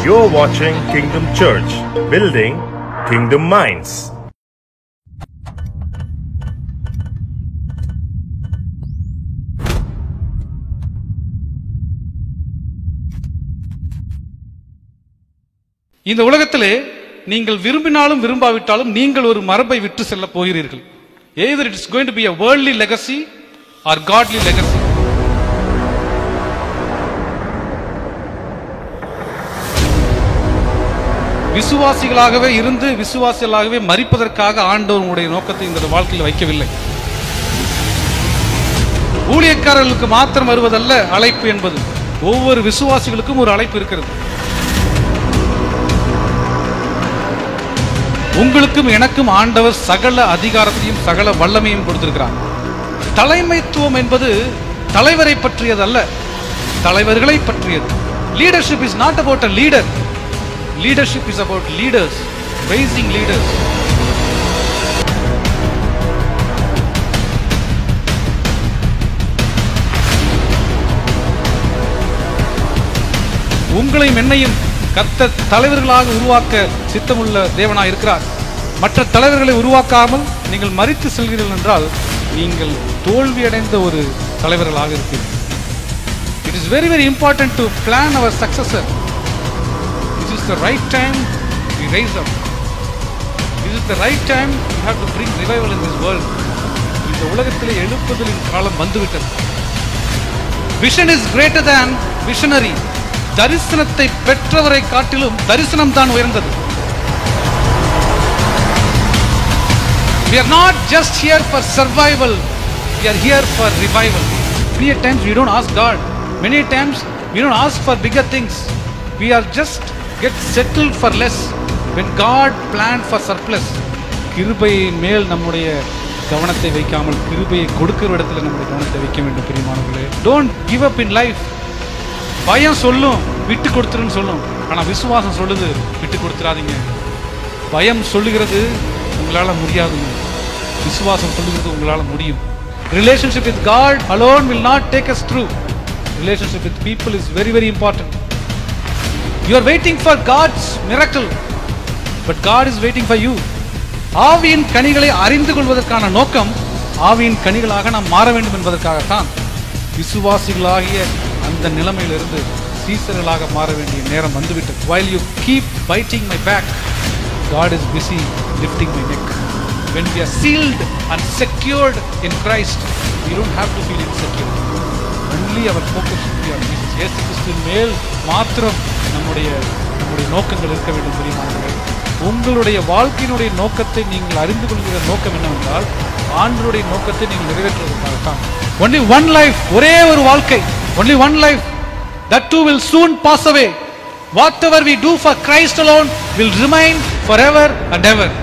You're watching Kingdom Church, building kingdom minds. இந்த உலகத்திலே நீங்கள் விரும்பினாலும் விரும்பாவிட்டாலும் நீங்கள் ஒரு மரபை விட்டு செல்ல போகிறீர்கள் either it is going to be a worldly legacy or godly legacy விசுவாசிகளாகவே இருந்து விசுவாசிகளாகவே மறிப்பதற்காக ஆண்டவர் உங்களுடைய நோக்கத்தை இந்த வாழ்க்கையில் வைக்கவில்லை ஊழியக்காரர்களுக்கு மாத்திரம் வருவதல்ல அழைப்பு என்பது ஒவ்வொரு விசுவாசிகளுக்கும் ஒரு அழைப்பு இருக்கிறது உங்களுக்கும் எனக்கும் ஆண்டவர் சகல அதிகாரத்தையும் சகல வல்லமையும் கொடுத்திருக்கிறார் தலைமைத்துவம் என்பது தலைவரை பற்றியது அல்ல தலைவர்களை பற்றியது leadership is not about a leader leadership is about leaders rising leaders உங்களையும் என்னையும் கத்த தலைவர்களாக உருவாக்க சித்தமுள்ள தேவனாய் இருக்கிறார் மற்ற தலைவர்களை உருவாக்காமல் நீங்கள் மறித்து செல்கிறீர்கள் என்றால் நீங்கள் தோல்வியடைந்த ஒரு தலைவர்களாக இருப்பீர்கள் it is very very important to plan our successor this is the right time we raise up this is the right time we have to bring revival in this world இந்த உலகத்திலே எழுப்புதலின் காலம் வந்துவிட்டது vision is greater than visionary தரிசனத்தை பெற்றவரை காட்டிலும் தரிசனம் தான் உயர்ந்தது we are not just here for survival we are here for revival many times we don't ask god many times we don't ask for bigger things we are just get settled for less when god planned for surplus கிருபையின் மேல் நம்முடைய கவனத்தை வைக்காமல் கிருபையை கொடுக்கிற இடத்துல நம்முடைய கவனத்தை வைக்க வேண்டும் பிரியமானவர்களே don't give up in life பயம் சொல்லும் விட்டு கொடுத்துருன்னு சொல்லும் ஆனா விசுவாசம் சொல்லுது விட்டு கொடுத்துறாதீங்க பயம் சொல்லுகிறது உங்களால முடியாதுங்க விசுவாசம் சொல்லுகிறது உங்களால முடியும் relationship with God alone will not take us through relationship with people is very very important you are waiting for God's miracle but God is waiting for you ஆவியின் கனிகளை அறிந்து கொள்வதற்கான நோக்கம் ஆவியின் கனிகளாக நாம் மாற வேண்டும் என்பதற்காகத்தான் விசுவாசிகளாகிய அந்த நிலைமையிலிருந்து சீசர்களாக மாற வேண்டிய நேரம் வந்துவிட்டது while you keep biting my back god is busy lifting my neck when we are sealed and secured in christ we don't have to feel insecure only our focus should be on jesus இயேசு கிறிஸ்துவின் மேல் மாத்திரம் நம்முடைய நம்முடைய நோக்கங்கள் இருக்க வேண்டும் தெரியுமானவர்களே உங்களுடைய வாழ்க்கையினுடைய நோக்கத்தை நீங்கள் அறிந்து கொள்கிற நோக்கம் என்னவென்றால் ஆண்டருடைய நோக்கத்தை நீங்கள் நிறைவேற்றுவதற்காகத்தான் ஒன்லி ஒன் லைஃப் ஒரே ஒரு வாழ்க்கை only one life that too will soon pass away whatever we do for christ alone will remain forever and ever